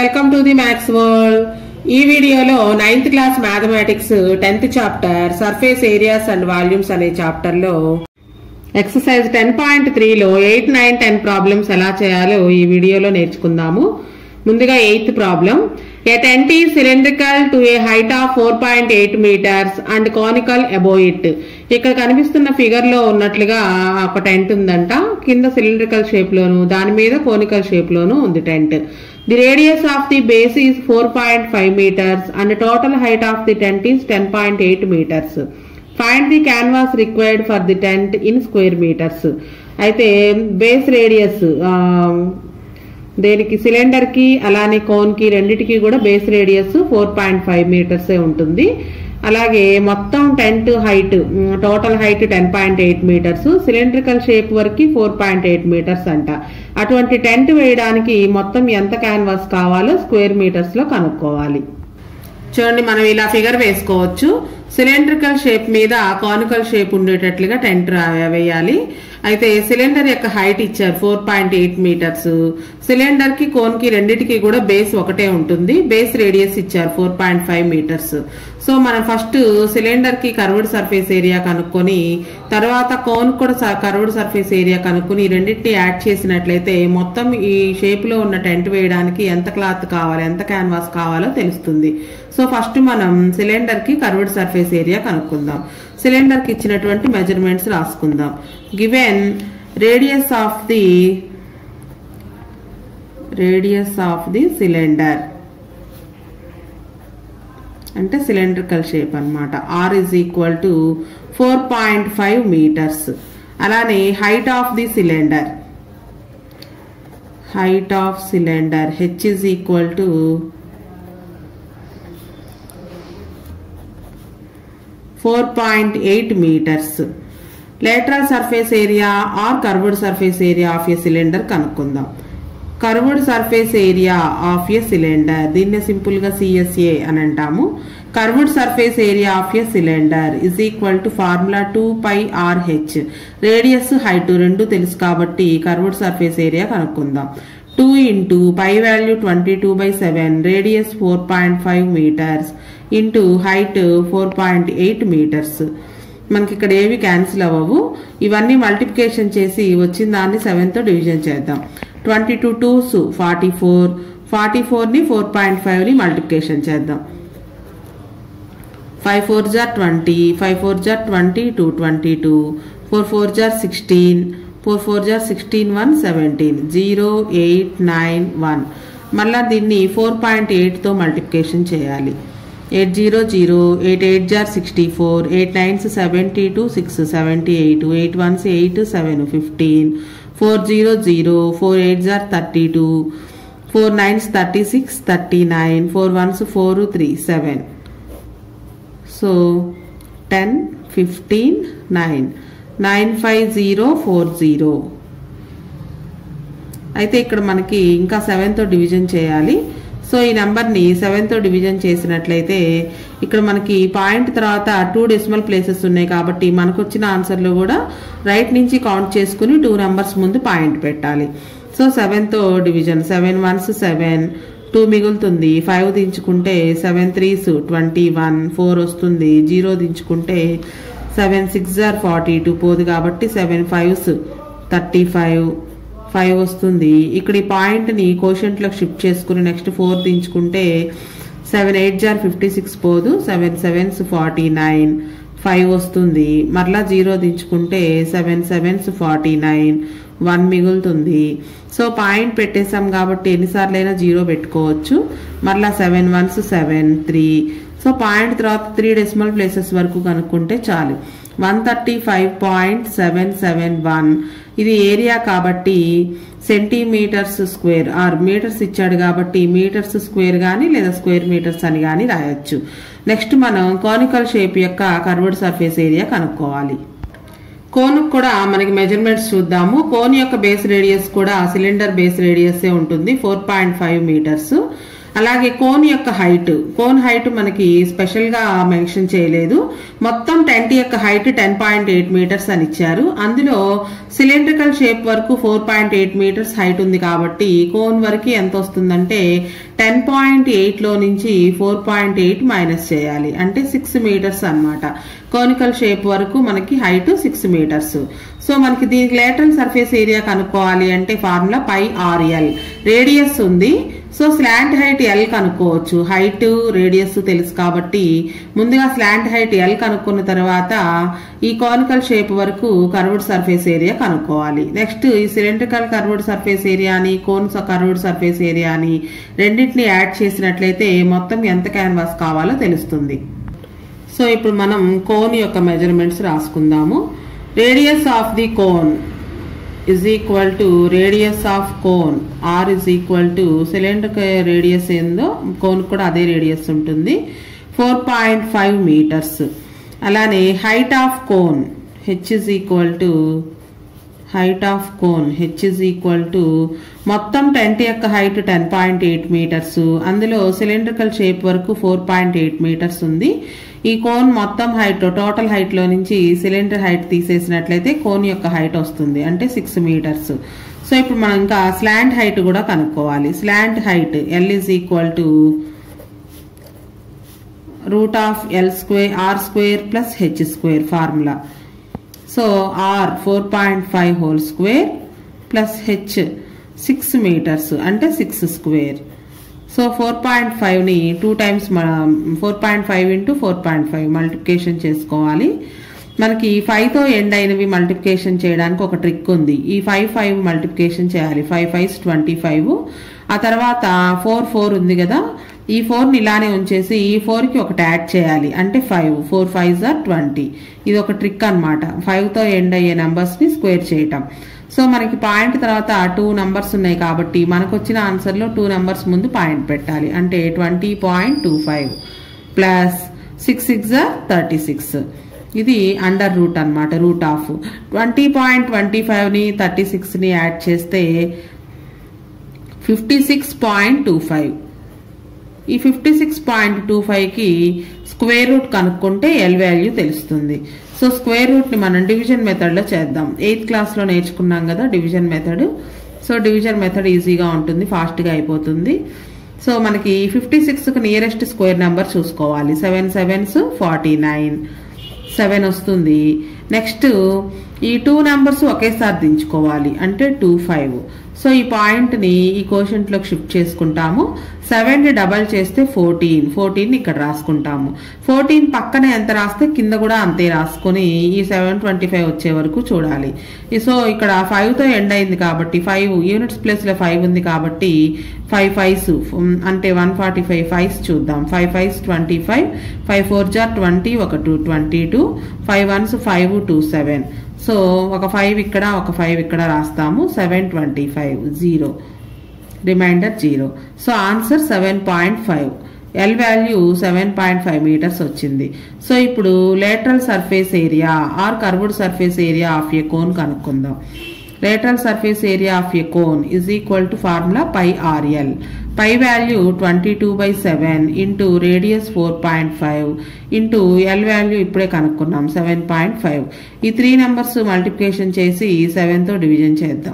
Welcome to the maths world ఈ వీడియోలో ninth class mathematics tenth chapter surface areas and volumes అనే chapter లో exercise ten point త్రీలో eight nine ten problems ఎలా చేయాలో ఈ వీడియోలో నేర్చుకుందాము ముందుగా ఎయిత్ ప్రాబ్లం ఏ టెంట్ ఈ cylindrical to a height of four point eight metres and conical above it ఇక్కడ కనిపిస్తున్న ఫిగర్ లో ఉన్నట్లుగా ఒక టెంట్ ఉందంట కింద సిలిండ్రికల్ షేప్ లోను దాని మీద కోనికల్ షేప్ లోను ఉంది tent the radius of the base is four point five metres and total height of the tent is ten point eight metres find the canvas required for the tent in square metres అయితే base radius దేనికి cylinder కి అలానే cone కి రెండిటికి కూడా base radius four point five మీటర్సే ఉంటుంది అలాగే మొత్తం tent height total height ten point eight metres cylindrical shape వరకు ఫోర్ పాయింట్ ఎయిట్ మీటర్స్ అంట అటువంటి టెంట్ వేయడానికి మొత్తం ఎంత క్యాన్వాస్ కావాలో స్క్వేర్ మీటర్స్ లో కనుక్కోవాలి చూడండి మనం ఇలా ఫిగర్ వేసుకోవచ్చు సిలిండ్రికల్ షేప్ మీద కానికల్ షేప్ ఉండేటట్లుగా టెంట్ వేయాలి అయితే సిలిండర్ యొక్క హైట్ ఇచ్చారు four point eight metres cylinder కి కోన్ కి రెండింటికి కూడా బేస్ ఒకటే ఉంటుంది బేస్ రేడియస్ ఇచ్చారు four point five metres so మనం ఫస్ట్ సిలిండర్ కి కర్వ్డ్ సర్ఫేస్ ఏరియా కనుక్కొని తర్వాత కోన్ కూడా కర్వ్డ్ సర్ఫేస్ ఏరియా కనుక్కొని ఈ రెండింటిని యాడ్ చేసినట్లయితే మొత్తం ఈ షేప్ లో ఉన్న టెంట్ వేయడానికి ఎంత క్లాత్ కావాలి ఎంత క్యాన్వాస్ కావాలో తెలుస్తుంది సో ఫస్ట్ మనం సిలిండర్ కి కర్వ్డ్ సర్ఫేస్ ఏరియా కనుక్కుందాం సిలిండర్ కి ఇచ్చినటువంటి మెజర్మెంట్స్ రాసుకుందాం given radius of the radius of the cylinder అంటే సిలిండ్రికల్ షేప్ అనమాట R is equal to four point five metres అలానే height of the cylinder height of cylinder H is equal to four point eight metres lateral surface area or curved surface area of a cylinder కనుక్కుందాం curved surface area of a cylinder దీన్ని simple గా CSA అని అంటాము curved surface area of a cylinder is equal to formula two pi R H radius height రెండు తెలుసు కాబట్టి curved surface area కనుక్కుందాం two into pi value twenty two by seven radius four point five metres into height four point eight metres మనకి ఇక్కడ ఏవి cancel అవ్వవు ఇవన్నీ multiplication చేసి వచ్చిన దాన్ని సెవెన్తో డివిజన్ చేద్దాం twenty two twos forty four forty four four point ఫైవ్ని మల్టిప్లికేషన్ చేద్దాం five four jar twenty five four jar twenty two twenty two four four are sixteen four four are sixteen one seventeen zero eight nine one మళ్ళీ దీన్ని four point ఎయిట్తో multiplication చేయాలి eight zero zero eight eight jar sixty four eight nines seventy two six seventy eight eight ones eight seven fifteen four zero zero four eight are thirty two four nines thirty six thirty nine four ones four three seven so ten fifteen nine nine five zero four zero అయితే ఇక్కడ మనకి ఇంకా సెవెన్తో division చేయాలి so ఈ నెంబర్ని సెవెన్తో division చేసినట్లయితే ఇక్కడ మనకి పాయింట్ తర్వాత టూ డెసిమల్ ప్లేసెస్ ఉన్నాయి కాబట్టి మనకు వచ్చిన ఆన్సర్లో కూడా రైట్ నుంచి కౌంట్ చేసుకుని టూ నెంబర్స్ ముందు పాయింట్ పెట్టాలి సో సెవెన్తో division seven ones seven two మిగులుతుంది ఫైవ్ దించుకుంటే seven threes twenty one four వస్తుంది జీరో దించుకుంటే seven six are forty two పోదు కాబట్టి seven fives thirty five five వస్తుంది ఇక్కడ ఈ పాయింట్ని కోషంట్లోకి షిఫ్ట్ చేసుకుని నెక్స్ట్ ఫోర్ దించుకుంటే seven eight are fifty six పోదు seven sevens forty nine five వస్తుంది మరలా జీరో దించుకుంటే seven sevens forty nine one మిగులుతుంది సో పాయింట్ పెట్టేసాం కాబట్టి ఎన్నిసార్లైనా జీరో పెట్టుకోవచ్చు మరలా seven ones seven three so point తర్వాత త్రీ డెసిమల్ ప్లేసెస్ వరకు కనుక్కుంటే చాలు one thirty five point seven seven one ఇది ఏరియా కాబట్టి సెంటీమీటర్స్ స్క్వేర్ ఆర్ మీటర్స్ ఇచ్చాడు కాబట్టి మీటర్స్ స్క్వేర్ కానీ లేదా స్క్వేర్ మీటర్స్ అని కానీ రాయొచ్చు నెక్స్ట్ మనం కోనికల్ షేప్ యొక్క కర్వ్డ్ సర్ఫేస్ ఏరియా కనుక్కోవాలి కోన్ కూడా మనకి మెజర్మెంట్స్ చూద్దాము కోన్ యొక్క బేస్ రేడియస్ కూడా సిలిండర్ బేస్ రేడియస్ ఉంటుంది ఫోర్ పాయింట్ ఫైవ్ మీటర్స్ అలాగే కోన్ యొక్క హైట్ కోన్ హైట్ మనకి స్పెషల్ గా మెన్షన్ చేయలేదు మొత్తం టెంట్ యొక్క height ten point eight metres అని ఇచ్చారు అందులో సిలిండ్రికల్ షేప్ వరకు four point eight metres height ఉంది కాబట్టి కోన్ వరకు ఎంత వస్తుందంటే టెన్ పాయింట్ ఎయిట్ లో నుంచి ఫోర్ పాయింట్ ఎయిట్ మైనస్ చేయాలి అంటే సిక్స్ మీటర్స్ అన్నమాట కోనికల్ షేప్ వరకు మనకి హైట్ సిక్స్ మీటర్స్ సో మనకి దీనికి లేటరల్ సర్ఫేస్ ఏరియా కనుక్కోవాలి అంటే ఫార్ములా పై ఆర్ఎల్ రేడియస్ ఉంది సో స్లాంట్ హైట్ ఎల్ కనుక్కోవచ్చు హైట్ రేడియస్ తెలుసు కాబట్టి ముందుగా స్లాంట్ హైట్ ఎల్ కనుక్కున్న తర్వాత ఈ కానికల్ షేప్ వరకు కర్వ్డ్ సర్ఫేస్ ఏరియా కనుక్కోవాలి నెక్స్ట్ ఈ సిలిండ్రికల్ కర్వ్డ్ సర్ఫేస్ ఏరియా అని కోన్ కర్వ్డ్ సర్ఫేస్ ఏరియా అని రెండింటిని యాడ్ చేసినట్లయితే మొత్తం ఎంత క్యాన్వాస్ కావాలో తెలుస్తుంది సో ఇప్పుడు మనం కోన్ యొక్క మెజర్మెంట్స్ రాసుకుందాము radius of the cone is equal to radius of cone r is equal to cylinder radius ఏందో కోన్ కూడా అదే రేడియస్ ఉంటుంది ఫోర్ పాయింట్ ఫైవ్ మీటర్స్ అలానే height of cone H is equal to height of cone H is equal to మొత్తం tent యొక్క height ten point eight metres అందులో cylindrical shape వరకు four point eight metres ఉంది ఈ cone మొత్తం height total height లో నుంచి సిలిండర్ హైట్ తీసేసినట్లయితే కోన్ యొక్క హైట్ వస్తుంది అంటే సిక్స్ మీటర్స్ సో ఇప్పుడు మనం ఇంకా స్లాంట్ హైట్ కూడా కనుక్కోవాలి slant height L is equal to root of L square are square plus H square formula so R four point five whole square plus H six metres అంటే six square so four point ఫైవ్ని two times four point five into four point five multiplication చేసుకోవాలి మనకి ఫైవ్తో end అయినవి multiplication చేయడానికి ఒక trick ఉంది ఈ five five multiplication చేయాలి ఫైవ్ ఫైవ్స్ ట్వంటీ ఫైవ్ ఆ తర్వాత ఫోర్ ఫోర్ ఉంది కదా ఈ ఫోర్ని ఇలానే ఉంచేసి ఈ ఫోర్కి ఒకటి యాడ్ చేయాలి అంటే five four five are twenty ఇది ఒక ట్రిక్ అనమాట ఫైవ్తో ఎండ్ అయ్యే నెంబర్స్ని స్క్వేర్ చేయటం సో మనకి పాయింట్ తర్వాత టూ నంబర్స్ ఉన్నాయి కాబట్టి మనకు వచ్చిన ఆన్సర్లో టూ నంబర్స్ ముందు పాయింట్ పెట్టాలి అంటే twenty point two five plus six six thirty six ఇది అండర్ రూట్ అనమాట root of twenty point twenty ఫైవ్ని థర్టీ సిక్స్ని యాడ్ చేస్తే fifty six point two five ఈ ఫిఫ్టీ సిక్స్ పాయింట్ టూ ఫైవ్కి స్క్వేర్ రూట్ కనుక్కుంటే ఎల్ వాల్యూ తెలుస్తుంది so square రూట్ని మనం డివిజన్ మెథడ్లో చేద్దాం ఎయిత్ క్లాస్లో నేర్చుకున్నాం కదా division method so division method ఈజీగా ఉంటుంది ఫాస్ట్గా అయిపోతుంది సో మనకి ఫిఫ్టీ సిక్స్కి నియరెస్ట్ స్క్వేర్ నెంబర్ చూసుకోవాలి seven sevens forty nine seven వస్తుంది నెక్స్ట్ ఈ టూ నెంబర్స్ ఒకేసారి దించుకోవాలి అంటే టూ ఫైవ్ సో ఈ పాయింట్ని ఈ కోషంట్లోకి షిఫ్ట్ చేసుకుంటాము సెవెన్ని డబల్ చేస్తే ఫోర్టీన్ ఫోర్టీన్ ఇక్కడ రాసుకుంటాము ఫోర్టీన్ పక్కన ఎంత రాస్తే కింద కూడా అంతే రాసుకొని ఈ సెవెన్ ట్వంటీ ఫైవ్ వచ్చే వరకు చూడాలి సో ఇక్కడ ఫైవ్తో ఎండ్ అయింది కాబట్టి ఫైవ్ యూనిట్స్ ప్లేస్లో ఫైవ్ ఉంది కాబట్టి ఫైవ్ ఫైవ్స్ అంటే వన్ ఫార్టీ ఫైవ్ ఫైవ్స్ చూద్దాం five fives twenty five five four jar twenty ఒక two twenty two five ones five two seven so ఒక ఫైవ్ ఇక్కడ ఒక ఫైవ్ ఇక్కడ రాస్తాము seven twenty five zero remainder zero so answer seven point five L value seven point five metres వచ్చింది so ఇప్పుడు lateral surface area or curved surface area of a cone కనుక్కుందాం lateral surface area of a cone is equal to formula pi RL pi value twenty two by seven into radius four point five into L value ఇప్పుడే కనుక్కున్నాం seven point five ఈ three numbers multiplication చేసి సెవెన్తో division చేద్దాం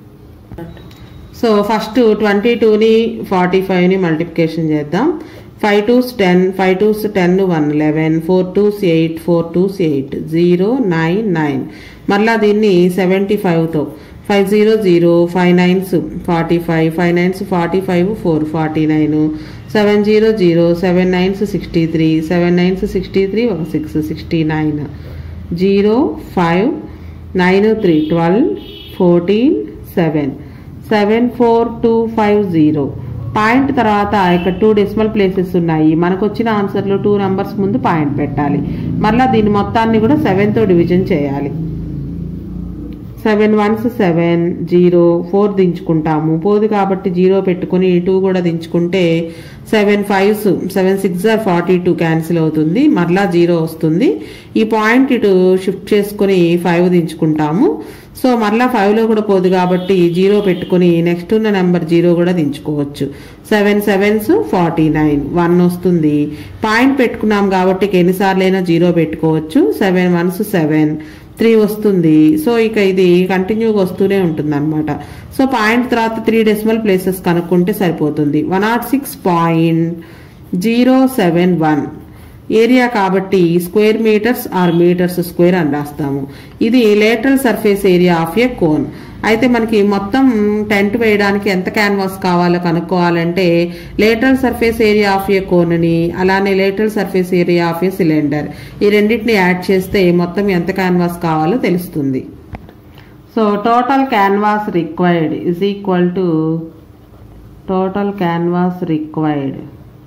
so first twenty టూని forty ఫైవ్ని multiplication చేద్దాం five twos ten five twos ten one eleven four twos eight four twos eight zero nine nine మళ్ళా దీన్ని సెవెంటీ ఫైవ్తో five zero zero five nines forty five five nines forty five four forty nine seven zero zero seven nines sixty three seven nines sixty three ఒక six sixty nine zero five nine three twelve fourteen seven seven four two five zero point తర్వాత ఇక్కడ two decimal places ఉన్నాయి మనకు వచ్చిన ఆన్సర్లో two numbers ముందు point పెట్టాలి మళ్ళీ దీని మొత్తాన్ని కూడా సెవెన్తో డివిజన్ చేయాలి seven ones seven zero four దించుకుంటాము పోదు కాబట్టి జీరో పెట్టుకుని టూ కూడా దించుకుంటే seven fives seven six are forty two cancel అవుతుంది మరలా జీరో వస్తుంది ఈ పాయింట్ ఇటు షిఫ్ట్ చేసుకుని ఫైవ్ దించుకుంటాము సో మరలా ఫైవ్లో కూడా పోదు కాబట్టి జీరో పెట్టుకుని నెక్స్ట్ ఉన్న నెంబర్ జీరో కూడా దించుకోవచ్చు seven sevens forty nine one వస్తుంది పాయింట్ పెట్టుకున్నాం కాబట్టి ఎన్నిసార్లు అయినా జీరో పెట్టుకోవచ్చు సెవెన్ వన్స్ సెవెన్ త్రీ వస్తుంది సో ఇక ఇది కంటిన్యూగా వస్తూనే ఉంటుంది అనమాట సో పాయింట్ తర్వాత త్రీ డెసిమల్ ప్లేసెస్ కనుక్కుంటే సరిపోతుంది one nought six point zero seven one area కాబట్టి square metres or metres square అని రాస్తాము ఇది lateral surface area of a cone అయితే మనకి మొత్తం టెంట్ వేయడానికి ఎంత క్యాన్వాస్ కావాలో కనుక్కోవాలంటే lateral surface area of a కోన్ని అలానే lateral surface area of a cylinder ఈ రెండింటిని యాడ్ చేస్తే మొత్తం ఎంత క్యాన్వాస్ కావాలో తెలుస్తుంది so total canvas required is equal to total canvas required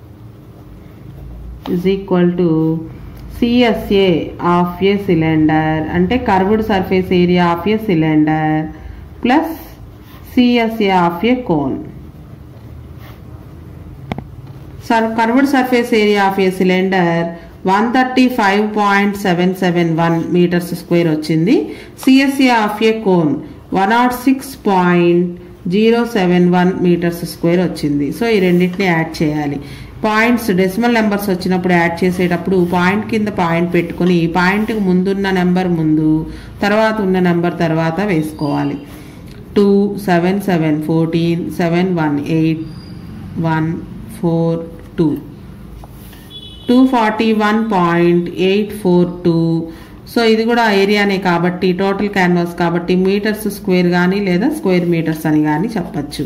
is equal to CSA of a cylinder అంటే curved surface area of a cylinder plus CSA of a cone sir curved surface area of a cylinder one thirty five point seven seven one metres square వచ్చింది CSA of a cone one nought six point zero seven one metres square వచ్చింది so ఈ రెండింటిని add చేయాలి points decimal numbers వచ్చినప్పుడు add చేసేటప్పుడు point కింద point పెట్టుకుని పాయింట్కి ముందున్న నెంబర్ ముందు తర్వాత ఉన్న నెంబర్ తర్వాత వేసుకోవాలి two seven seven fourteen seven one eight one four two two forty one point eight four two so ఇది కూడా ఏరియానే కాబట్టి టోటల్ క్యాన్వాస్ కాబట్టి మీటర్స్ స్క్వేర్ కానీ లేదా స్క్వేర్ మీటర్స్ అని కానీ చెప్పచ్చు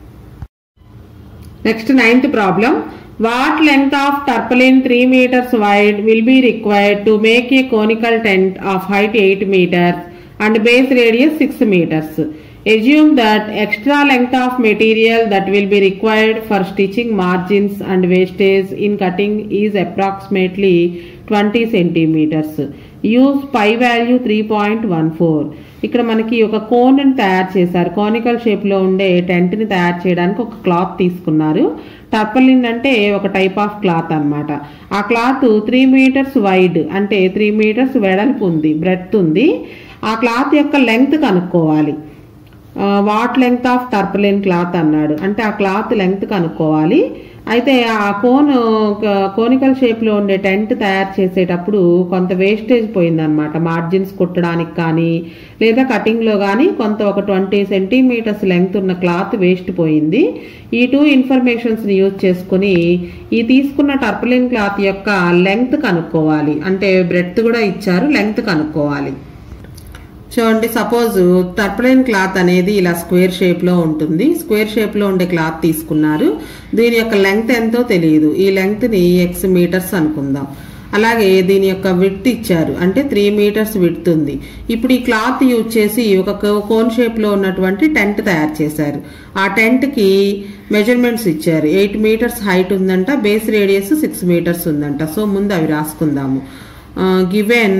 next ninth problem what length of tarpaulin three metres wide will be required to make a conical tent of height eight metres and base radius six metres assume that extra length of material that will be required for stitching margins and wastage in cutting is approximately 20 centimeters use pi value 3.14 ఇక్కడ మనకి ఒక cone ని తయారు చేశారు conical shape లో ఉండే tent ని తయారు చేయడానికి ఒక క్లాత్ తీసుకున్నారు టర్పలిన్ అంటే ఒక టైప్ ఆఫ్ క్లాత్ అన్నమాట ఆ క్లాత్ త్రీ మీటర్స్ వైడ్ అంటే త్రీ మీటర్స్ వెడల్పు ఉంది బ్రెడ్త్ ఉంది ఆ క్లాత్ యొక్క లెంగ్త్ కనుక్కోవాలి what length of tarpaulin cloth అన్నాడు అంటే ఆ క్లాత్ లెంగ్త్ కనుక్కోవాలి అయితే ఆ కోన్ కోనికల్ షేప్లో ఉండే టెంట్ తయారు చేసేటప్పుడు కొంత వేస్టేజ్ పోయిందనమాట మార్జిన్స్ కుట్టడానికి కానీ లేదా కటింగ్లో కానీ కొంత ఒక ట్వంటీ సెంటీమీటర్స్ లెంగ్త్ ఉన్న క్లాత్ వేస్ట్ పోయింది ఈ టూ ఇన్ఫర్మేషన్స్ని యూజ్ చేసుకుని ఈ తీసుకున్న టర్పలిన్ క్లాత్ యొక్క లెంగ్త్ కనుక్కోవాలి అంటే బ్రెడ్త్ కూడా ఇచ్చారు లెంగ్త్ కనుక్కోవాలి చూడండి సపోజ్ టర్పలైన్ క్లాత్ అనేది ఇలా స్క్వేర్ షేప్ లో ఉంటుంది స్క్వేర్ షేప్ లో ఉండే క్లాత్ తీసుకున్నారు దీని యొక్క లెంగ్త్ ఎంతో తెలియదు ఈ లెంగ్త్ ని ఎక్స్ మీటర్స్ అనుకుందాం అలాగే దీని యొక్క విడ్త్ ఇచ్చారు అంటే త్రీ మీటర్స్ విడ్త్ ఉంది ఇప్పుడు ఈ క్లాత్ యూజ్ చేసి ఒక కోన్ షేప్ లో ఉన్నటువంటి టెంట్ తయారు చేశారు ఆ టెంట్ కి మెజర్మెంట్స్ ఇచ్చారు ఎయిట్ మీటర్స్ హైట్ ఉందంట బేస్ రేడియస్ సిక్స్ మీటర్స్ ఉందంట సో ముందు అవి రాసుకుందాము given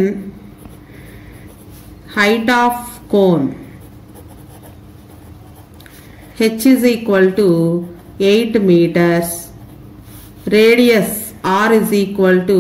height of cone h is equal to 8 meters radius r is equal to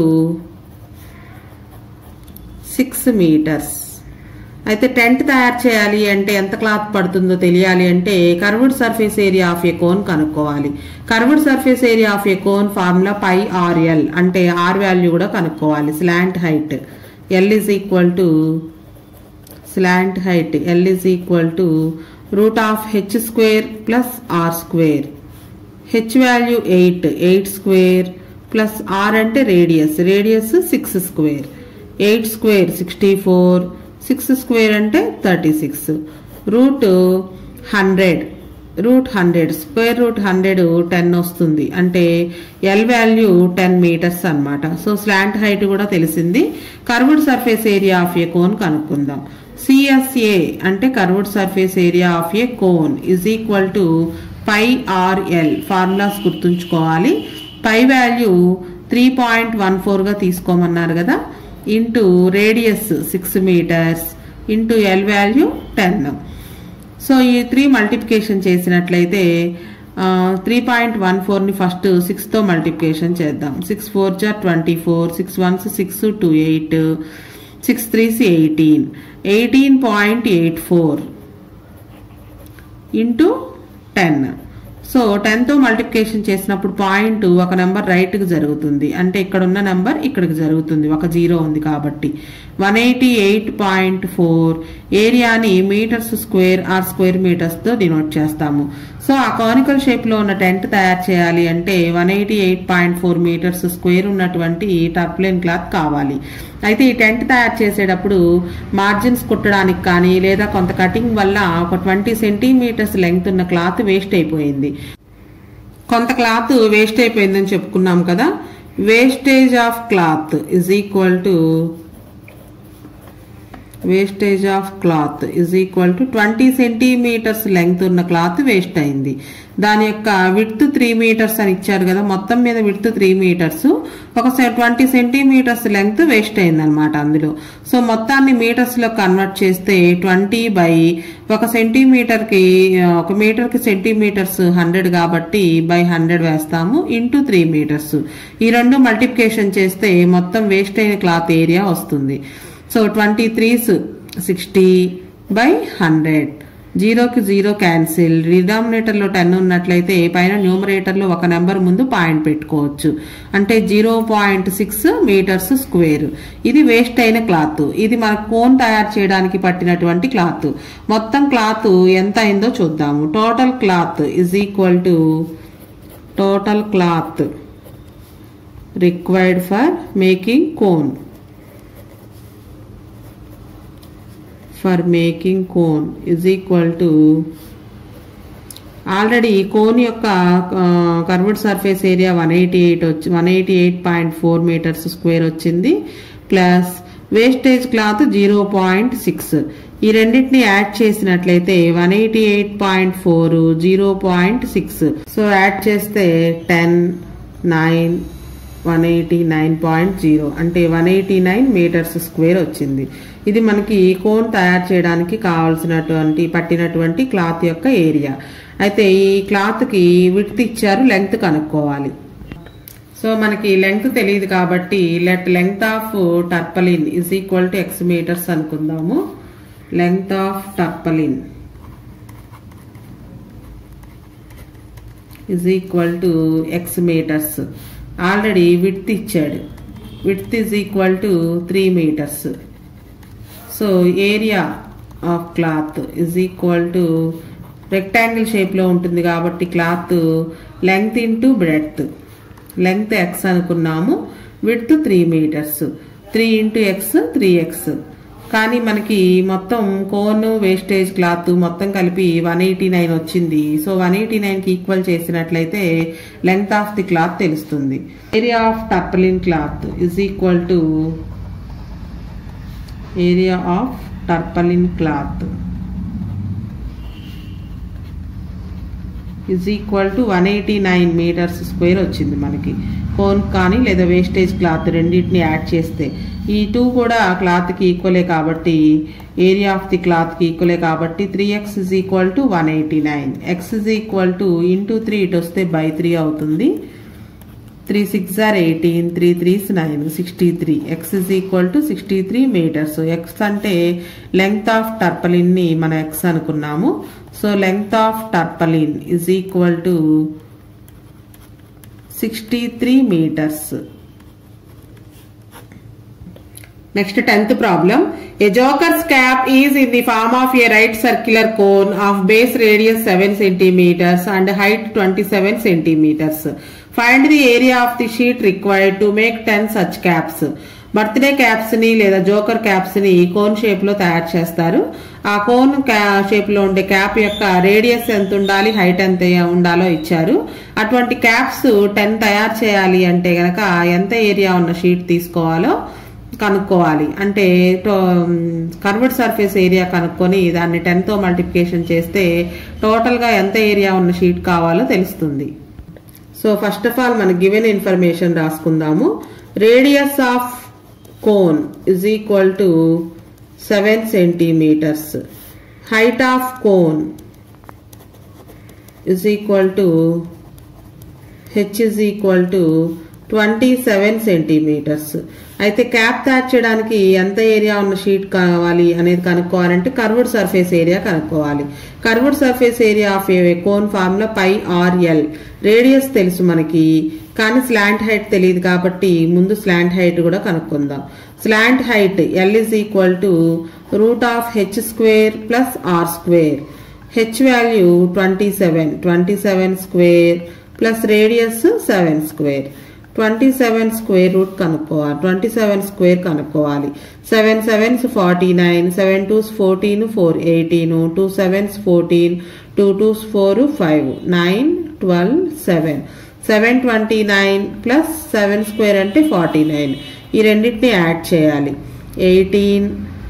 6 meters అయితే టెంట్ తయారు చేయాలి అంటే ఎంత క్లాత్ పడుతుందో తెలియాలి అంటే curved surface area of a cone కనుక్కోవాలి curved surface area of a cone formula pi r l అంటే ఆర్ వాల్యూ కూడా కనుక్కోవాలి slant height L is equal to slant height L is equal to root of h square plus r square. h value 8, 8 square plus r అంటే radius radius six square eight square sixty four six square అంటే thirty six root hundred root hundred square root hundred ten వస్తుంది అంటే L value ten metres అనమాట so slant height కూడా తెలిసింది curved surface area of a cone కనుక్కుందాం CSA అంటే curved surface area of a cone is equal to pi r l formulas గుర్తుంచుకోవాలి pi value three point one ఫోర్గా తీసుకోమన్నారు కదా into radius six metres into L value ten so ఈ three multiplication చేసినట్లయితే three point one ఫోర్ని first సిక్స్తో multiplication చేద్దాం six four are twenty four six ones six two eight six threes eighteen eighteen point eight four into ten so టెన్తో multiplication చేసినప్పుడు point ఒక number రైట్కి జరుగుతుంది అంటే ఇక్కడ ఉన్న నెంబర్ ఇక్కడికి జరుగుతుంది ఒక జీరో ఉంది కాబట్టి one eighty eight point four ఏరియాని మీటర్స్ స్క్వేర్ ఆర్ స్క్వేర్ మీటర్స్తో డినోట్ చేస్తాము సో ఆ కానికల్ షేప్లో ఉన్న టెంట్ తయారు చేయాలి అంటే one eighty eight point four metres square ఉన్నటువంటి టర్ప్లెన్ క్లాత్ కావాలి అయితే ఈ టెంట్ తయారు చేసేటప్పుడు మార్జిన్స్ కుట్టడానికి కానీ లేదా కొంత కటింగ్ వల్ల ఒక ట్వంటీ సెంటీమీటర్స్ లెంగ్త్ ఉన్న క్లాత్ వేస్ట్ అయిపోయింది కొంత క్లాత్ వేస్ట్ అయిపోయిందని చెప్పుకున్నాం కదా wastage of cloth is equal to wastage of cloth is equal to twenty centimetres length ఉన్న క్లాత్ వేస్ట్ అయింది దాని యొక్క విడ్త్ త్రీ మీటర్స్ అని ఇచ్చారు కదా మొత్తం మీద విడ్త్ త్రీ మీటర్స్ ఒక ట్వంటీ సెంటీమీటర్స్ లెంగ్త్ వేస్ట్ అయింది అనమాట అందులో సో మొత్తాన్ని మీటర్స్ లో కన్వర్ట్ చేస్తే ట్వంటీ బై ఒక సెంటీమీటర్ కి ఒక మీటర్ కి సెంటీమీటర్స్ హండ్రెడ్ కాబట్టి బై హండ్రెడ్ వేస్తాము ఇంటూ త్రీ మీటర్స్ ఈ రెండు మల్టిప్లికేషన్ చేస్తే మొత్తం వేస్ట్ అయిన క్లాత్ ఏరియా వస్తుంది so twenty threes sixty by hundred జీరోకి జీరో క్యాన్సిల్ డినామినేటర్లో టెన్ ఉన్నట్లయితే పైన న్యూమరేటర్లో ఒక నెంబర్ ముందు పాయింట్ పెట్టుకోవచ్చు అంటే zero point six metres square ఇది వేస్ట్ అయిన క్లాత్ ఇది మన కోన్ తయారు చేయడానికి పట్టినటువంటి క్లాత్ మొత్తం క్లాత్ ఎంత అయిందో చూద్దాము total cloth is equal to total cloth required for making cone for making cone is equal to already cone యొక్క curved surface area one eighty eight వచ్చి one eighty eight point four metres square వచ్చింది plus wastage cloth zero point six ఈ రెండింటిని add చేసినట్లయితే one eighty eight point four zero point six so add చేస్తే ten nine one eighty nine point zero అంటే one eighty nine metres square వచ్చింది ఇది మనకి cone తయారు చేయడానికి కావాల్సినటువంటి పట్టినటువంటి క్లాత్ యొక్క ఏరియా అయితే ఈ క్లాత్కి విడ్త్ ఇచ్చారు లెంగ్త్ కనుక్కోవాలి సో మనకి లెంగ్త్ తెలియదు కాబట్టి let length of tarpaulin is equal to x metres అనుకుందాము length of tarpaulin is equal to x metres already width ఇచ్చాడు width is equal to three metres so area of cloth is equal to rectangle షేప్లో ఉంటుంది కాబట్టి cloth length into breadth length x అనుకున్నాము width three metres three into x three x కానీ మనకి మొత్తం cone wastage cloth మొత్తం కలిపి one eighty nine వచ్చింది సో వన్ ఎయిటీ నైన్కి ఈక్వల్ చేసినట్లయితే లెంగ్త్ ఆఫ్ ది క్లాత్ తెలుస్తుంది area of tarpaulin cloth is equal to area of tarpaulin cloth is equal to one eighty nine metres square వచ్చింది మనకి cone కానీ లేదా wastage cloth రెండింటిని add చేస్తే ఈ టూ కూడా క్లాత్కి ఈక్వలే కాబట్టి ఏరియా ఆఫ్ ది క్లాత్కి ఈక్వలే కాబట్టి three x is equal to one eighty nine x is equal to into three ఇటు వస్తే బై త్రీ అవుతుంది three six or eighteen three threes nine sixty three x is equal to sixty three metres x అంటే length of టర్పలిన్ని మనం x అనుకున్నాము so length of tarpaulin is equal to sixty three metres next tenth problem a jokers cap is in the form of a right circular cone of base radius seven centimetres and height twenty seven centimetres find the area of the sheet required to make ten such caps birthday caps ని లేదా joker caps ని cone shape లో తయారు చేస్తారు ఆ cone shape లో ఉండే cap యొక్క రేడియస్ ఎంత ఉండాలి హైట్ ఎంత ఉండాలో ఇచ్చారు అటువంటి క్యాప్స్ టెన్ తయారు చేయాలి అంటే గనక ఎంత ఏరియా ఉన్న షీట్ తీసుకోవాలో కనుక్కోవాలి అంటే కర్వ్డ్ సర్ఫేస్ ఏరియా కనుక్కొని దాన్ని టెన్తో మల్టిప్లికేషన్ చేస్తే టోటల్గా ఎంత ఏరియా ఉన్న షీట్ కావాలో తెలుస్తుంది సో ఫస్ట్ ఆఫ్ ఆల్ మన గివెన్ ఇన్ఫర్మేషన్ రాసుకుందాము radius of cone is equal to seven centimetres height of cone is equal to H is equal to twenty seven centimetres అయితే క్యాప్ తయారు చేయడానికి ఎంత ఏరియా ఉన్న షీట్ కావాలి అనేది కనుక్కోవాలంటే కర్వ్డ్ సర్ఫేస్ ఏరియా కనుక్కోవాలి curved surface area of a cone formula pi RL radius తెలుసు మనకి కానీ స్లాంట్ హైట్ తెలియదు కాబట్టి ముందు స్లాంట్ హైట్ కూడా కనుక్కుందాం slant height L is equal to root of H square plus R square H value twenty seven twenty seven square plus radius seven square twenty seven square root కనుక్కోవాలి twenty seven square కనుక్కోవాలి seven sevens forty nine seven twos fourteen four eighteen two sevens fourteen two twos four five nine twelve seven seven twenty nine plus seven square అంటే forty nine ఈ రెండింటిని add చేయాలి eighteen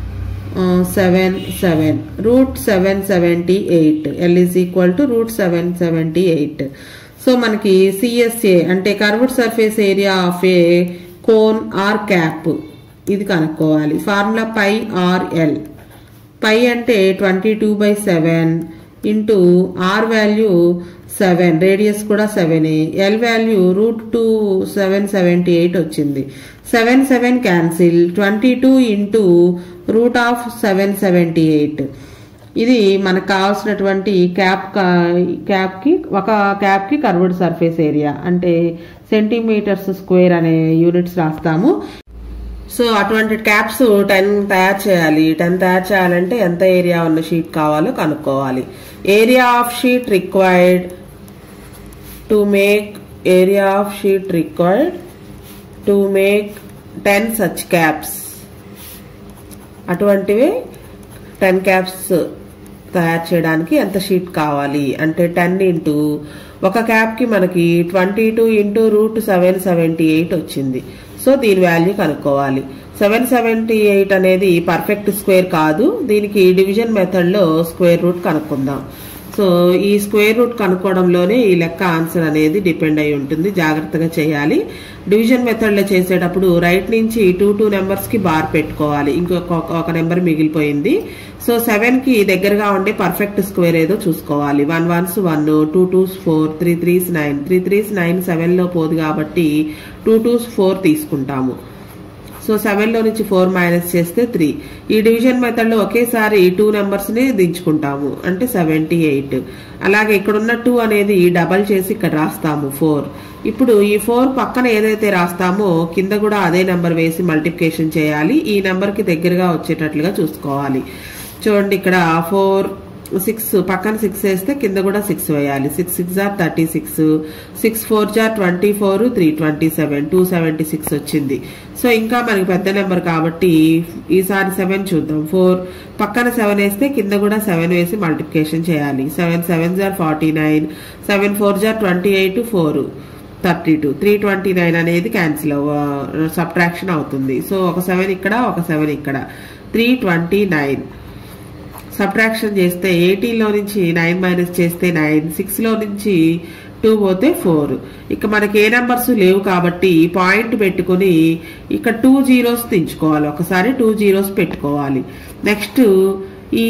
seven seven root seven seventy eight L is equal to root seven seventy eight so మనకి CSA అంటే curved surface area of a cone or cap ఇది కనుక్కోవాలి formula pi RL pi అంటే twenty two by seven into R value seven radius కూడా seven L value root two seven seventy eight వచ్చింది seven seven cancel twenty two into root of seven seventy eight ఇది మనకు కావాల్సినటువంటి cap క్యాప్కి ఒక క్యాప్కి curved surface area అంటే centimeters square అనే units రాస్తాము సో అటువంటి క్యాప్స్ టెన్ తయారు చేయాలి టెన్ తయారు చేయాలంటే ఎంత ఏరియా ఉన్న షీట్ కావాలో కనుక్కోవాలి area of sheet required to make area of sheet required to make ten such caps అటువంటివి టెన్ క్యాప్స్ తయారు చేయడానికి ఎంత షీట్ కావాలి అంటే టెన్ ఇంటూ ఒక క్యాప్కి మనకి twenty two into root seven seventy eight వచ్చింది సో దీని వాల్యూ కనుక్కోవాలి సెవెన్ సెవెంటీ ఎయిట్ అనేది పర్ఫెక్ట్ స్క్వేర్ కాదు దీనికి డివిజన్ మెథడ్లో స్క్వేర్ రూట్ కనుక్కుందాం సో ఈ స్క్వేర్ రూట్ కనుక్కోవడంలోనే ఈ లెక్క ఆన్సర్ అనేది డిపెండ్ అయి ఉంటుంది జాగ్రత్తగా చేయాలి డివిజన్ మెథడ్లో చేసేటప్పుడు రైట్ నుంచి టూ టూ నెంబర్స్కి బార్ పెట్టుకోవాలి ఇంకొక ఒక నెంబర్ మిగిలిపోయింది సో సెవెన్కి దగ్గరగా ఉండే పర్ఫెక్ట్ స్క్వేర్ ఏదో చూసుకోవాలి one ones one two twos four three threes nine three threes nine సెవెన్లో పోదు కాబట్టి టూ టూస్ ఫోర్ తీసుకుంటాము సో సెవెన్లో నుంచి ఫోర్ మైనస్ చేస్తే త్రీ ఈ డివిజన్ మెథడ్లో ఒకేసారి టూ నెంబర్స్ని దించుకుంటాము అంటే సెవెంటీ ఎయిట్ అలాగే ఇక్కడ ఉన్న టూ అనేది డబల్ చేసి ఇక్కడ రాస్తాము ఫోర్ ఇప్పుడు ఈ ఫోర్ పక్కన ఏదైతే రాస్తామో కింద కూడా అదే నెంబర్ వేసి మల్టిప్లికేషన్ చేయాలి ఈ నెంబర్కి దగ్గరగా వచ్చేటట్లుగా చూసుకోవాలి చూడండి ఇక్కడ ఫోర్ సిక్స్ పక్కన సిక్స్ వేస్తే కింద కూడా సిక్స్ వేయాలి సిక్స్ సిక్స్ జార్ thirty six six four jar twenty four three twenty seven two seventy six వచ్చింది సో ఇంకా మనకి పెద్ద నెంబర్ కాబట్టి ఈసారి సెవెన్ చూద్దాం ఫోర్ పక్కన సెవెన్ వేస్తే కింద కూడా సెవెన్ వేసి మల్టిప్లికేషన్ చేయాలి సెవెన్ సెవెన్ జార్ forty nine seven four jar twenty eight four thirty two three twenty nine అనేది క్యాన్సిల్ సబ్ట్రాక్షన్ అవుతుంది సో ఒక సెవెన్ ఇక్కడ ఒక సెవెన్ ఇక్కడ త్రీ ట్వంటీ నైన్ సబ్ట్రాక్షన్ చేస్తే ఎయిటీన్లో నుంచి నైన్ మైనస్ చేస్తే నైన్ సిక్స్లో నుంచి టూ పోతే ఫోర్ ఇక మనకి ఏ నెంబర్స్ లేవు కాబట్టి పాయింట్ పెట్టుకుని ఇక్కడ టూ జీరోస్ తెంచుకోవాలి ఒకసారి టూ జీరోస్ పెట్టుకోవాలి నెక్స్ట్ ఈ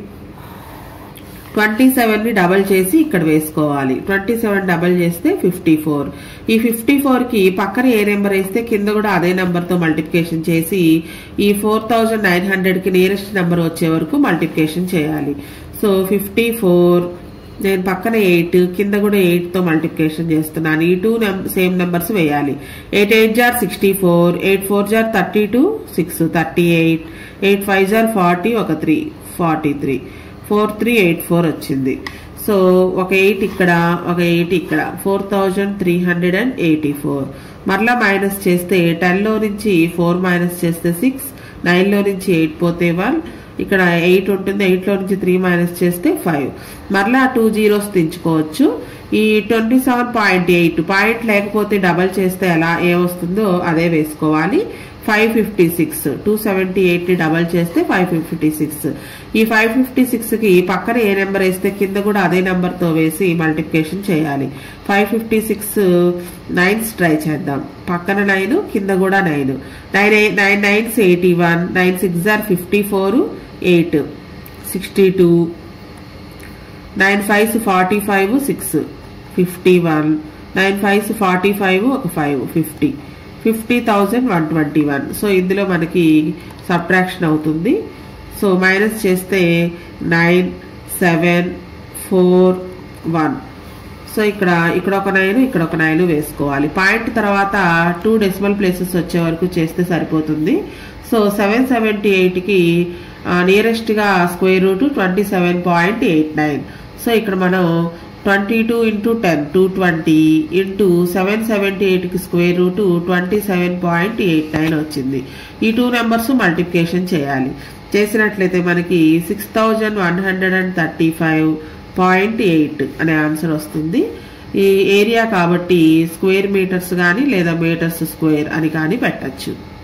ట్వంటీ సెవెన్ని డబల్ చేసి ఇక్కడ వేసుకోవాలి ట్వంటీ సెవెన్ డబల్ చేస్తే ఫిఫ్టీ ఫోర్ ఈ ఫిఫ్టీ ఫోర్కి పక్కన ఏ నెంబర్ వేస్తే కింద కూడా అదే నెంబర్తో మల్టిప్లికేషన్ చేసి ఈ ఫోర్ థౌజండ్ నైన్ హండ్రెడ్కి నియరెస్ట్ నెంబర్ వచ్చే వరకు మల్టిప్లికేషన్ చేయాలి సో ఫిఫ్టీ ఫోర్ నేను పక్కన ఎయిట్ కింద కూడా ఎయిట్తో మల్టిప్లికేషన్ చేస్తున్నాను ఈ టూ సేమ్ నెంబర్స్ వేయాలి eight eight jar sixty four eight four జార్ thirty two six thirty eight eight five జార్ ఫార్టీ ఒక three forty three four three eight four వచ్చింది సో ఒక ఎయిట్ ఇక్కడ ఒక ఎయిట్ ఇక్కడ four thousand three hundred and eighty four మరలా minus చేస్తే టెన్లో నుంచి ఫోర్ మైనస్ చేస్తే సిక్స్ నైన్లో నుంచి ఎయిట్ పోతే వన్ ఇక్కడ ఎయిట్ ఉంటుంది ఎయిట్లో నుంచి త్రీ మైనస్ చేస్తే ఫైవ్ మరలా టూ జీరోస్ తెంచుకోవచ్చు ఈ twenty seven point eight point లేకపోతే డబల్ చేస్తే ఎలా ఏమొస్తుందో అదే వేసుకోవాలి five fifty six two seventy eight double చేస్తే ఫైవ్ ఫిఫ్టీ సిక్స్ ఈ ఫైవ్ ఫిఫ్టీ సిక్స్కి పక్కన ఏ నెంబర్ వేస్తే కింద కూడా అదే నెంబర్తో వేసి మల్టిప్లికేషన్ చేయాలి five fifty six nines try చేద్దాం పక్కన నైన్ కింద కూడా nine nine nine nines eighty one nine six are fifty four eight sixty two nine fives forty five six fifty one nine fives forty five ఒక five fifty fifty thousand one twenty one so ఇందులో మనకి subtraction అవుతుంది so minus చేస్తే nine seven four one so ఇక్కడ ఇక్కడ ఒక nine ఇక్కడ ఒక నైన్ వేసుకోవాలి పాయింట్ తర్వాత టూ డెసిమల్ ప్లేసెస్ వచ్చే వరకు చేస్తే సరిపోతుంది సో సెవెన్ సెవెంటీ ఎయిట్కి నియరెస్ట్గా square root twenty seven point eight nine so ఇక్కడ మనం twenty two into ten two twenty into seven seventy ఎయిట్కి square root twenty seven point eight nine వచ్చింది ఈ టూ నెంబర్స్ మల్టిప్లికేషన్ చేయాలి చేసినట్లయితే మనకి six thousand one hundred and thirty five point eight అనే answer వస్తుంది ఈ ఏరియా కాబట్టి స్క్వేర్ మీటర్స్ కానీ లేదా మీటర్స్ స్క్వేర్ అని కానీ పెట్టచ్చు